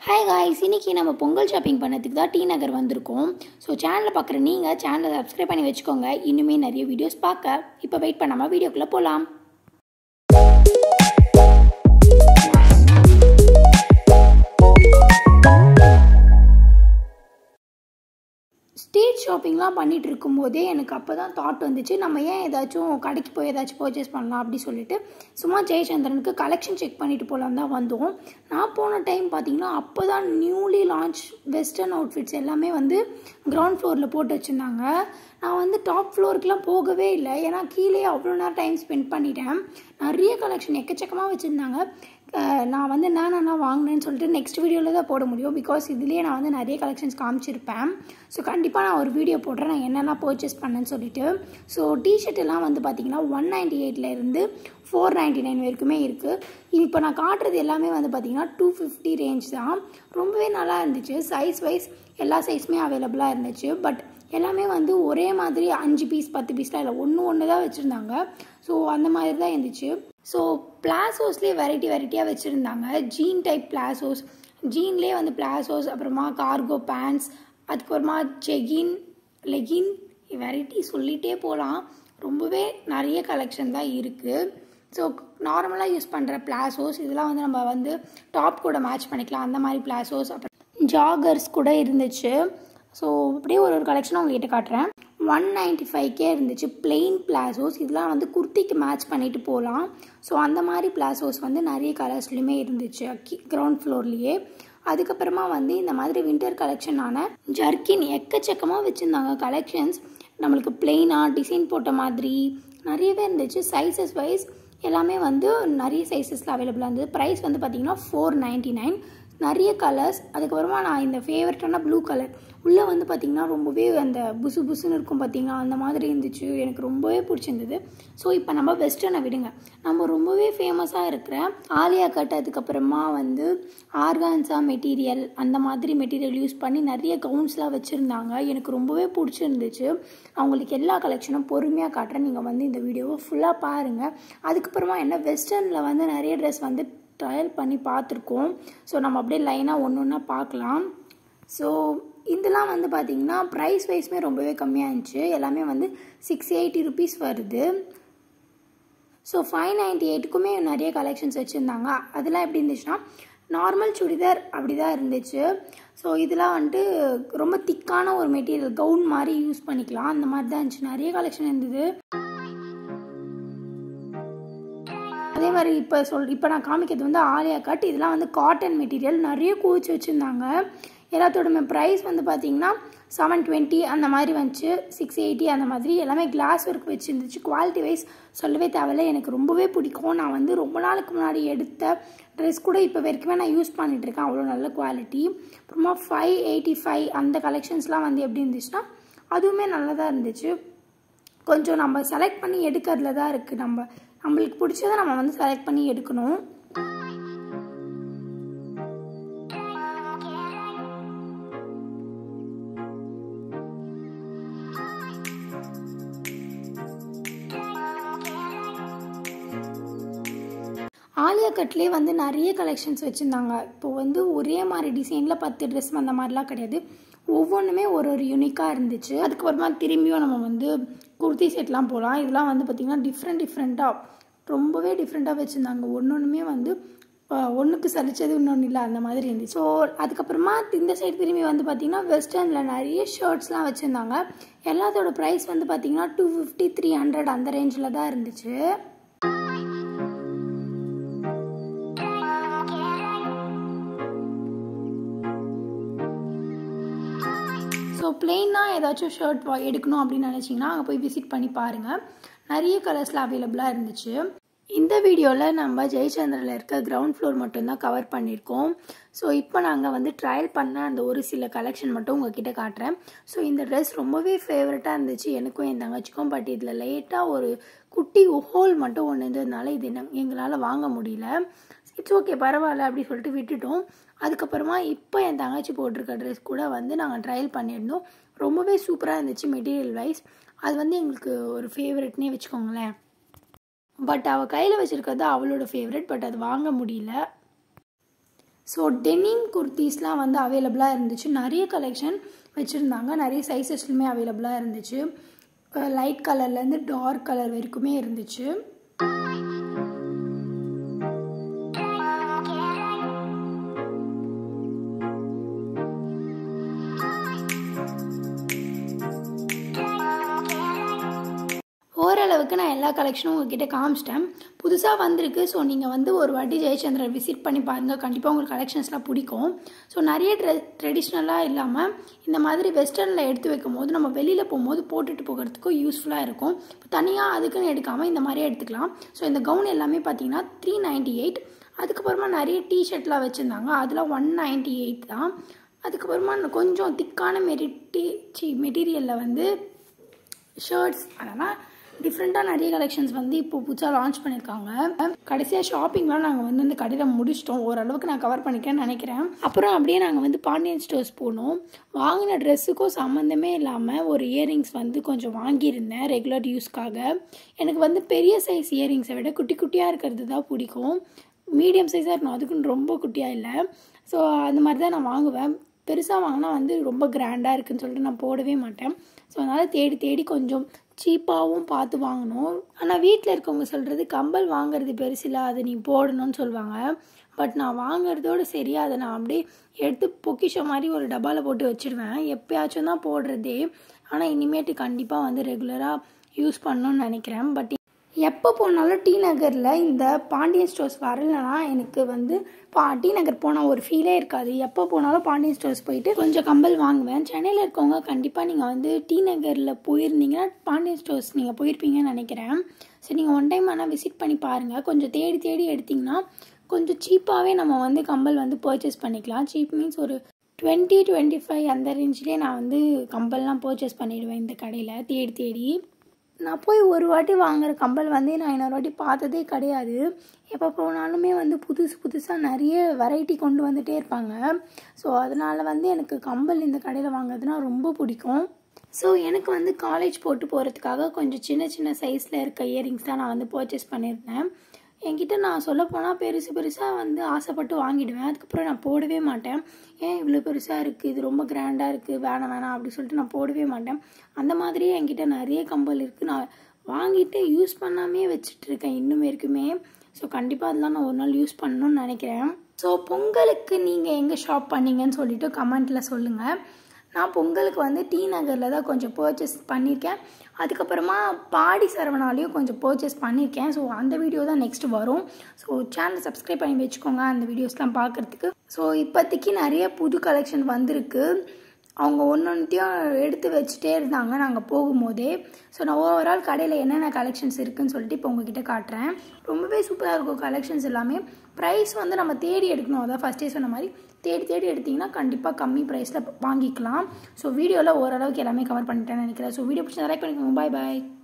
hi guys இன்னைக்கு நம்ம Pongal shopping பண்ணதுக்கு தான் டி நகர் வந்திருக்கோம் ஸோ சேனலை பார்க்குற நீங்கள் சேனலை சப்ஸ்கிரைப் பண்ணி வச்சுக்கோங்க இன்னுமே நிறைய வீடியோஸ் பார்க்க இப்போ வெயிட் பண்ணாமல் வீடியோக்குள்ளே போகலாம் ஸ்ட்ரீட் ஷாப்பிங்லாம் பண்ணிகிட்டு இருக்கும்போதே எனக்கு அப்போ தான் தாட் வந்துச்சு நம்ம ஏன் ஏதாச்சும் கடைக்கு போய் ஏதாச்சும் பர்ச்சேஸ் பண்ணலாம் அப்படி சொல்லிட்டு சும்மா ஜெயச்சந்திரனுக்கு கலெக்ஷன் செக் பண்ணிட்டு போகலாம் தான் வந்தோம் நான் போன டைம் பார்த்தீங்கன்னா அப்போ தான் நியூலி லான்ச் வெஸ்டர்ன் அவுட்ஃபிட்ஸ் எல்லாமே வந்து கிரவுண்ட் ஃப்ளோரில் போட்டு வச்சுருந்தாங்க நான் வந்து டாப் ஃப்ளோருக்குலாம் போகவே இல்லை ஏன்னா கீழே அவ்வளோ நேரம் டைம் ஸ்பெண்ட் பண்ணிட்டேன் நிறைய கலெக்ஷன் எக்கச்சக்கமாக வச்சுருந்தாங்க நான் வந்து என்னென்ன வாங்கினேன்னு சொல்லிட்டு நெக்ஸ்ட் வீடியோவில் தான் போட முடியும் பிகாஸ் இதுலேயே நான் வந்து நிறைய கலெக்ஷன்ஸ் காமிச்சிருப்பேன் ஸோ கண்டிப்பாக நான் ஒரு வீடியோ போடுறேன் நான் என்னெல்லாம் பர்ச்சேஸ் பண்ணேன்னு சொல்லிட்டு ஸோ டிஷர்ட் எல்லாம் வந்து பார்த்தீங்கன்னா ஒன் நைன்டி எயிட்லேருந்து ஃபோர் நைன்டி நைன் வரைக்குமே இருக்குது இப்போ நான் காட்டுறது எல்லாமே வந்து பார்த்தீங்கன்னா டூ ஃபிஃப்டி ரேஞ்ச் தான் ரொம்பவே நல்லா இருந்துச்சு சைஸ் வைஸ் எல்லா சைஸுமே அவைலபிளாக இருந்துச்சு பட் எல்லாமே வந்து ஒரே மாதிரி அஞ்சு பீஸ் பத்து பீஸ்லாம் இல்லை ஒன்று ஒன்று தான் வச்சுருந்தாங்க ஸோ அந்த மாதிரி தான் இருந்துச்சு ஸோ பிளாசோஸ்லேயே வெரைட்டி வெரைட்டியாக வச்சுருந்தாங்க ஜீன் டைப் பிளாசோஸ் ஜீன்லேயே வந்து பிளாசோஸ் அப்புறமா கார்கோ பேண்ட்ஸ் அதுக்கப்புறமா ஜெகின் லெகின் வெரைட்டி சொல்லிகிட்டே போகலாம் ரொம்பவே நிறைய கலெக்ஷன் தான் இருக்குது ஸோ நார்மலாக யூஸ் பண்ணுற பிளாசோஸ் இதெல்லாம் வந்து நம்ம வந்து டாப் கூட மேட்ச் பண்ணிக்கலாம் அந்த மாதிரி பிளாசோஸ் அப்புறம் ஜாகர்ஸ் கூட இருந்துச்சு ஸோ அப்படியே ஒரு ஒரு கலெக்ஷனும் உங்ககிட்ட காட்டுறேன் ஒன் நைன்ட்டி ஃபைவ்க்கே இருந்துச்சு பிளெயின் பிளாசோஸ் இதெல்லாம் வந்து குர்த்திக்கு மேட்ச் பண்ணிட்டு போகலாம் ஸோ அந்த மாதிரி பிளாசோஸ் வந்து நிறைய கலர்ஸ்லையுமே இருந்துச்சு கிரவுண்ட் ஃப்ளோர்லேயே அதுக்கப்புறமா வந்து இந்த மாதிரி வின்டர் கலெக்ஷனான ஜர்க்கின் எக்கச்சக்கமாக வச்சுருந்தாங்க கலெக்ஷன்ஸ் நம்மளுக்கு பிளெயினாக டிசைன் போட்ட மாதிரி நிறையவே இருந்துச்சு சைஸஸ் வைஸ் எல்லாமே வந்து நிறைய சைஸஸில் அவைலபிளாக இருந்தது ப்ரைஸ் வந்து பார்த்திங்கன்னா ஃபோர் நைன்ட்டி நைன் நிறைய கலர்ஸ் அதுக்கப்புறமா நான் இந்த ஃபேவரட்டான ப்ளூ கலர் உள்ளே வந்து பார்த்திங்கன்னா ரொம்பவே அந்த புசு புசுன்னு இருக்கும் பார்த்திங்கன்னா அந்த மாதிரி இருந்துச்சு எனக்கு ரொம்பவே பிடிச்சிருந்தது ஸோ இப்போ நம்ம வெஸ்டர்னை விடுங்க நம்ம ரொம்பவே ஃபேமஸாக இருக்கிற ஆலியா கட் அதுக்கப்புறமா வந்து ஆர்கான்ஸா மெட்டீரியல் அந்த மாதிரி மெட்டீரியல் யூஸ் பண்ணி நிறைய கவுன்ஸ்லாம் வச்சுருந்தாங்க எனக்கு ரொம்பவே பிடிச்சிருந்துச்சு அவங்களுக்கு எல்லா கலெக்ஷனும் பொறுமையாக காட்டுறேன் நீங்கள் வந்து இந்த வீடியோவை ஃபுல்லாக பாருங்கள் அதுக்கப்புறமா என்ன வெஸ்டர்னில் வந்து நிறைய ட்ரெஸ் வந்து ட்ரையல் பண்ணி பார்த்துருக்கோம் ஸோ நம்ம அப்படியே லைனாக ஒன்று ஒன்றா பார்க்கலாம் ஸோ இதெல்லாம் வந்து பார்த்திங்கன்னா ப்ரைஸ் வைஸ்மே ரொம்பவே கம்மியாக இருந்துச்சு எல்லாமே வந்து சிக்ஸ் எயிட்டி ருபீஸ் வருது ஸோ ஃபைவ் நைன்ட்டி எயிட்டுக்குமே நிறைய கலெக்ஷன்ஸ் வச்சுருந்தாங்க அதெல்லாம் எப்படி இருந்துச்சுன்னா நார்மல் சுடிதார் அப்படி தான் இருந்துச்சு ஸோ இதெல்லாம் வந்துட்டு ரொம்ப திக்கான ஒரு மெட்டீரியல் கவுன் மாதிரி யூஸ் பண்ணிக்கலாம் அந்த மாதிரி தான் இருந்துச்சு நிறைய கலெக்ஷன் இருந்தது அதே மாதிரி இப்போ சொல் இப்போ நான் காமிக்கிறது வந்து ஆலியா கட் இதெல்லாம் வந்து காட்டன் மெட்டீரியல் நிறைய குவிச்சு வச்சுருந்தாங்க எல்லாத்தோட ப்ரைஸ் வந்து பார்த்தீங்கன்னா செவன் டுவெண்ட்டி அந்த மாதிரி வந்துச்சு சிக்ஸ் எயிட்டி அந்த மாதிரி எல்லாமே கிளாஸ் ஒர்க் வச்சுருந்துச்சு குவாலிட்டி வைஸ் சொல்லவே தேவையில்ல எனக்கு ரொம்பவே பிடிக்கும் நான் வந்து ரொம்ப நாளுக்கு முன்னாடி எடுத்த ட்ரெஸ் கூட இப்போ வரைக்குமே நான் யூஸ் பண்ணிகிட்ருக்கேன் அவ்வளோ நல்ல குவாலிட்டி அப்புறமா ஃபைவ் எயிட்டி ஃபைவ் அந்த கலெக்ஷன்ஸ்லாம் வந்து எப்படி இருந்துச்சுன்னா அதுவுமே நல்லதாக இருந்துச்சு கொஞ்சம் நம்ம செலக்ட் பண்ணி எடுக்கிறதுல தான் இருக்குது நம்ம நம்மளுக்கு பிடிச்சதை நம்ம வந்து செலக்ட் பண்ணி எடுக்கணும் ஆலியா கட்லேயே வந்து நிறைய கலெக்ஷன்ஸ் வச்சுருந்தாங்க இப்போ வந்து ஒரே மாதிரி டிசைனில் பத்து ட்ரெஸ் அந்த மாதிரிலாம் கிடையாது ஒவ்வொன்றுமே ஒரு ஒரு யூனிக்காக இருந்துச்சு அதுக்கப்புறமா திரும்பியும் நம்ம வந்து குர்த்தி செட்லாம் போகலாம் இதெல்லாம் வந்து பார்த்திங்கன்னா டிஃப்ரெண்ட் டிஃப்ரெண்ட்டாக ரொம்பவே டிஃப்ரெண்ட்டாக வச்சுருந்தாங்க ஒன்று ஒன்றுமே வந்து ஒன்றுக்கு சலிச்சது இன்னொன்று இல்லை அந்த மாதிரி இருந்துச்சு ஸோ அதுக்கப்புறமா இந்த சைடு திரும்பி வந்து பார்த்திங்கன்னா வெஸ்டர்னில் நிறைய ஷர்ட்ஸ்லாம் வச்சுருந்தாங்க எல்லாத்தோட ப்ரைஸ் வந்து பார்த்திங்கன்னா டூ ஃபிஃப்டி த்ரீ ஹண்ட்ரட் அந்த ரேஞ்சில் தான் இருந்துச்சு ஸோ பிளெயினாக ஏதாச்சும் ஷர்ட் எடுக்கணும் அப்படின்னு நினச்சிங்கன்னா அங்கே போய் விசிட் பண்ணி பாருங்கள் நிறைய கலர்ஸில் அவைலபிளாக இருந்துச்சு இந்த வீடியோவில் நம்ம ஜெயச்சந்திரில் இருக்க கிரவுண்ட் ஃப்ளோர் மட்டும்தான் கவர் பண்ணியிருக்கோம் ஸோ இப்போ நாங்கள் வந்து ட்ரையல் பண்ண அந்த ஒரு சில கலெக்ஷன் மட்டும் உங்ககிட்ட காட்டுறேன் ஸோ இந்த ட்ரெஸ் ரொம்பவே ஃபேவரட்டாக இருந்துச்சு எனக்கும் என் தங்கச்சிக்கும் பட் இதில் லேட்டாக ஒரு குட்டி ஹோல் மட்டும் ஒன்று இருந்ததுனால இது எங்களால் வாங்க முடியல இட்ஸ் ஓகே பரவாயில்ல அப்படி சொல்லிட்டு விட்டுட்டோம் அதுக்கப்புறமா இப்போ என் தங்கச்சி போட்டிருக்க ட்ரெஸ் கூட வந்து நாங்கள் ட்ரையல் பண்ணியிருந்தோம் ரொம்பவே சூப்பராக இருந்துச்சு மெட்டீரியல் வைஸ் அது வந்து எங்களுக்கு ஒரு ஃபேவரெட்னே வச்சுக்கோங்களேன் பட் அவள் கையில் வச்சுருக்கிறது அவளோட ஃபேவரட் பட் அது வாங்க முடியல ஸோ டெனிம் குர்த்திஸ்லாம் வந்து அவைலபிளாக இருந்துச்சு நிறைய கலெக்ஷன் வச்சுருந்தாங்க நிறைய சைஸஸ்லுமே அவைலபிளாக இருந்துச்சு லைட் கலர்லேருந்து டார்க் கலர் வரைக்குமே இருந்துச்சு ஓரளவுக்கு நான் எல்லா கலெக்ஷனும் உங்ககிட்ட காமிச்சிட்டேன் புதுசாக வந்திருக்கு ஸோ நீங்கள் வந்து ஒரு வாட்டி ஜெயச்சந்திரன் விசிட் பண்ணி பாருங்கள் கண்டிப்பாக உங்களுக்கு கலெக்ஷன்ஸ்லாம் பிடிக்கும் ஸோ நிறைய ட்ரெ ட்ரெடிஷ்னலாக இல்லாமல் இந்த மாதிரி வெஸ்டர்னில் எடுத்து வைக்கும் போது நம்ம வெளியில் போகும்போது போட்டுட்டு போகிறதுக்கும் யூஸ்ஃபுல்லாக இருக்கும் இப்போ தனியாக அதுக்குன்னு எடுக்காமல் இந்த மாதிரியே எடுத்துக்கலாம் ஸோ இந்த கவுன் எல்லாமே பார்த்தீங்கன்னா த்ரீ நைன்ட்டி எயிட் அதுக்கப்புறமா நிறைய டிஷர்ட்லாம் வச்சுருந்தாங்க அதெல்லாம் ஒன் நைன்ட்டி எயிட் தான் அதுக்கப்புறமா கொஞ்சம் திக்கான மெரிட்டி சி மெட்டீரியலில் வந்து ஷர்ட்ஸ் அதெல்லாம் டிஃப்ரெண்ட்டாக நிறைய கலெக்ஷன்ஸ் வந்து இப்போ புதுசாக லான்ச் பண்ணியிருக்காங்க கடைசியாக ஷாப்பிங்லாம் நாங்கள் வந்து இந்த கடையில் முடிச்சிட்டோம் ஓரளவுக்கு நான் கவர் பண்ணிக்கிறேன்னு நினைக்கிறேன் அப்புறம் அப்படியே நாங்கள் வந்து பாண்டியன் ஸ்டோர்ஸ் போனோம் வாங்கின ட்ரெஸ்ஸுக்கும் சம்மந்தமே இல்லாமல் ஒரு இயரிங்ஸ் வந்து கொஞ்சம் வாங்கியிருந்தேன் ரெகுலர் யூஸ்க்காக எனக்கு வந்து பெரிய சைஸ் இயரிங்ஸை விட குட்டி குட்டியாக இருக்கிறது தான் பிடிக்கும் மீடியம் சைஸாக இருக்கணும் அதுக்குன்னு ரொம்ப குட்டியாக இல்லை ஸோ அந்த மாதிரி தான் நான் வாங்குவேன் பெருசாக வாங்கினா வந்து ரொம்ப கிராண்டாக இருக்குன்னு சொல்லிட்டு நான் போடவே மாட்டேன் ஸோ அதனால் தேடி தேடி கொஞ்சம் சீப்பாகவும் பார்த்து வாங்கணும் ஆனால் வீட்டில் இருக்கவங்க சொல்கிறது கம்பல் வாங்குறது பெருசில்ல அதை நீ போடணும்னு சொல்லுவாங்க பட் நான் வாங்குறதோடு சரி அதை நான் அப்படியே எடுத்து பொக்கிஷம் மாதிரி ஒரு டப்பாவில் போட்டு வச்சுடுவேன் எப்பயாச்சும் தான் போடுறதே ஆனால் இனிமேட்டு கண்டிப்பாக வந்து ரெகுலராக யூஸ் பண்ணணும்னு நினைக்கிறேன் பட் எப்போ போனாலும் டி நகரில் இந்த பாண்டியன் ஸ்டோர்ஸ் வரலனா எனக்கு வந்து பா டி நகர் போனால் ஒரு ஃபீலே இருக்காது எப்போ போனாலும் பாண்டியன் ஸ்டோர்ஸ் போயிட்டு கொஞ்சம் கம்பல் வாங்குவேன் சென்னையில் இருக்கவங்க கண்டிப்பாக நீங்கள் வந்து டி நகரில் போயிருந்தீங்கன்னா பாண்டியன் ஸ்டோர்ஸ் நீங்கள் போயிருப்பீங்கன்னு நினைக்கிறேன் சரி நீங்கள் ஒன் டைம் ஆனால் விசிட் பண்ணி பாருங்கள் கொஞ்சம் தேடி தேடி எடுத்திங்கன்னா கொஞ்சம் சீப்பாகவே நம்ம வந்து கம்பல் வந்து பர்ச்சேஸ் பண்ணிக்கலாம் சீப் மீன்ஸ் ஒரு டுவெண்ட்டி டுவெண்ட்டி ஃபைவ் அந்த ரேஞ்சிலே நான் வந்து கம்பல்லாம் பர்ச்சேஸ் பண்ணிவிடுவேன் இந்த கடையில் தேடி தேடி நான் போய் ஒரு வாட்டி வாங்குற கம்பல் வந்து நான் இன்னொரு வாட்டி பார்த்ததே கிடையாது எப்போ போனாலுமே வந்து புதுசு புதுசாக நிறைய வெரைட்டி கொண்டு வந்துகிட்டே இருப்பாங்க ஸோ அதனால் வந்து எனக்கு கம்பல் இந்த கடையில் வாங்குறதுனா ரொம்ப பிடிக்கும் ஸோ எனக்கு வந்து காலேஜ் போட்டு போகிறதுக்காக கொஞ்சம் சின்ன சின்ன சைஸில் இருக்க இயரிங்ஸ் தான் நான் வந்து பர்ச்சேஸ் பண்ணியிருந்தேன் என்கிட்ட நான் சொல்ல போனால் பெருசு பெருசாக வந்து ஆசைப்பட்டு வாங்கிடுவேன் அதுக்கப்புறம் நான் போடவே மாட்டேன் ஏன் இவ்வளோ பெருசாக இருக்குது இது ரொம்ப கிராண்டாக இருக்குது வேணாம் வேணாம் அப்படி சொல்லிட்டு நான் போடவே மாட்டேன் அந்த மாதிரியே என்கிட்ட நிறைய கம்பல் இருக்குது நான் வாங்கிட்டு யூஸ் பண்ணாமே வச்சுட்டு இருக்கேன் இன்னும் இருக்குமே ஸோ கண்டிப்பாக அதெல்லாம் நான் ஒரு நாள் யூஸ் பண்ணணும்னு நினைக்கிறேன் ஸோ பொங்கலுக்கு நீங்கள் எங்கே ஷாப் பண்ணீங்கன்னு சொல்லிட்டு கமெண்ட்டில் சொல்லுங்கள் நான் பொங்கலுக்கு வந்து டி நகரில் தான் கொஞ்சம் பர்ச்சேஸ் பண்ணியிருக்கேன் அதுக்கப்புறமா பாடி சரவணாலையும் கொஞ்சம் பர்ச்சேஸ் பண்ணியிருக்கேன் ஸோ அந்த வீடியோ தான் நெக்ஸ்ட் வரும் ஸோ சேனலை சப்ஸ்கிரைப் பண்ணி வச்சுக்கோங்க அந்த வீடியோஸ்லாம் பார்க்குறதுக்கு ஸோ இப்போதைக்கு நிறைய புது கலெக்ஷன் வந்திருக்கு அவங்க ஒன்று ஒன்றுத்தையும் எடுத்து வச்சுட்டே இருந்தாங்க நாங்கள் போகும்போதே ஸோ நான் ஓவரால் கடையில் என்னென்ன கலெக்ஷன்ஸ் இருக்குதுன்னு சொல்லிட்டு இப்போ உங்ககிட்ட காட்டுறேன் ரொம்பவே சூப்பராக இருக்கும் கலெக்ஷன்ஸ் எல்லாமே ப்ரைஸ் வந்து நம்ம தேடி எடுக்கணும் அதான் ஃபஸ்ட்டே சொன்ன மாதிரி தேடி தேடி எடுத்திங்கன்னா கண்டிப்பாக கம்மி ப்ரைஸில் வாங்கிக்கலாம் ஸோ வீடியோவில் ஓரளவுக்கு எல்லாமே கவர் பண்ணிட்டேன்னு நினைக்கிறேன் ஸோ வீடியோ பிடிச்சி லைக் பண்ணிக்கோங்க பாய் பாய்